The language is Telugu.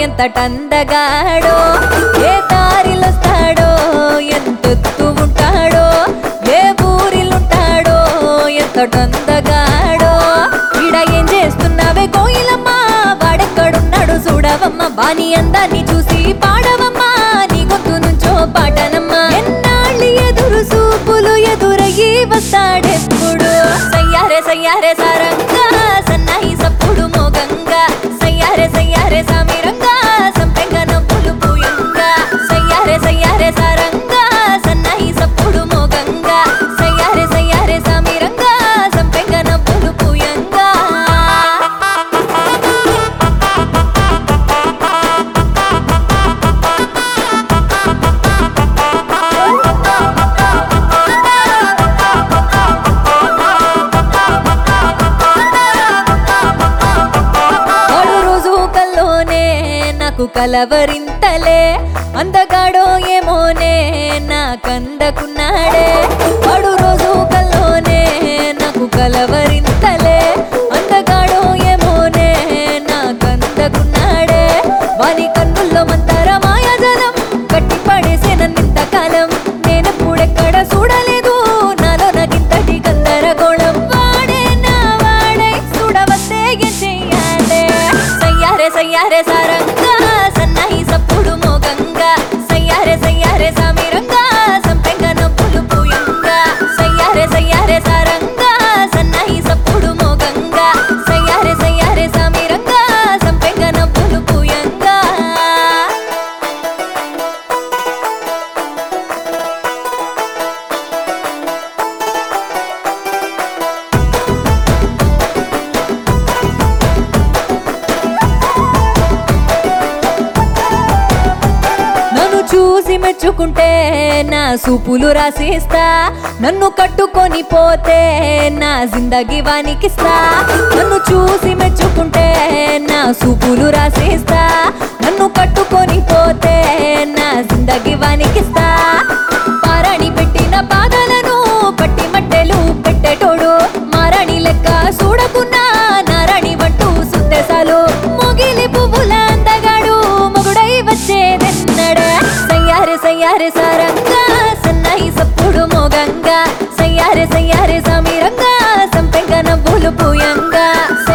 ఎంతటందగాడో ఏ దారిలొస్తాడో ఎంతెత్తు ఉంటాడో ఏ ఊరిలుంటాడో ఎంతటందగాడో ఈడ ఏం చేస్తున్నావే కోయిలమ్మ వాడెక్కడున్నాడు చూడవమ్మ బాని అందాన్ని చూసి పాడవమ్మా నీ గొంతు నుంచో పాటనమ్మా ఎన్నాళ్ళు ఎదురు చూపులు ఎదురయ్యి వస్తాడెప్పుడు సయ్యారే సయ్యారే సారంగా సన్నాయి సప్పుడు మోగంగా సయ్యారే సయ్యారే సామిరంగా సంపెంగ నవ్వులు పూయంగా సయ్యారే సయ్యారే సారంగా సన్నాయి సప్పుడు మోగంగా సయ్యారే సయ్యారే సామిరంగా సంపెంగ నవ్వులు పూయంగా వాడు రోజు కల్లోనే నాకు కలవరింతలే అందగాడో ఏమోనే నాకందకున్నాడే వాడు రోజు కల్లోనే నాకు కలవరింతలే అందగాడో ఏమోనే నాకందకున్నాడే వాని కన్నుల్లో మంతర మాయాజలం కట్టి పడేసే నన్నింత కాలం నేను పూడెక్కడ చూడలేదు నాలో నాకింతటి గందరగోళం వాడే నా వాడై చూడవస్తే ఏం చెయ్యాలే సయ్యారే సయ్యారే సారంగా సన్నాయి సప్పుడు మోగంగా సయ్యారే సయ్యారే సామిరంగా సంపెంగ నవ్వులు పూయంగా సయ్యారే సయ్యారే సారంగా సన్నాయి సప్పుడు మోగంగా సయ్యారే సయ్యారే సామిరంగా సంపెంగ నవ్వులు పూయంగా నన్ను చూసి మెచ్చుకుంటే నా సూపులు రాసిస్తా నన్ను కట్టుకొని పోతే నా జిందగీ వానికిస్తా నన్ను చూసి మెచ్చుకుంటే నా సూపులు రాసిస్తా నన్ను కట్టుకొని పోతే నా జిందగీ వానికిస్తా పారాణి పెట్టిన పాదాలను పట్టి మట్టెలు పెట్టేటోడు మారాణి లెక్క చూడకున్నా నారాణి వంటూ సుత్తెసాలు మొగిలి పువ్వుల అందగాడు మొగుడై వచ్చేదెన్నడా సయ్యారే సయ్యారే సారంగా సన్నాయి సప్పుడు మోగంగా సయ్యారే సయ్యారే సమీరంగా సంపెంగ నవ్వులు పూయంగా